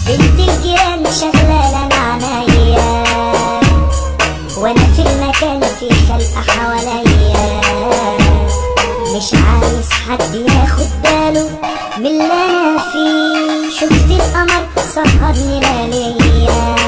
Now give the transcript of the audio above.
بنت الجيران شغالة عنايا وانا في المكان في خلق حواليا مش عايز حد ياخد باله من اللي انا فيه شفت القمر سهرني لياليا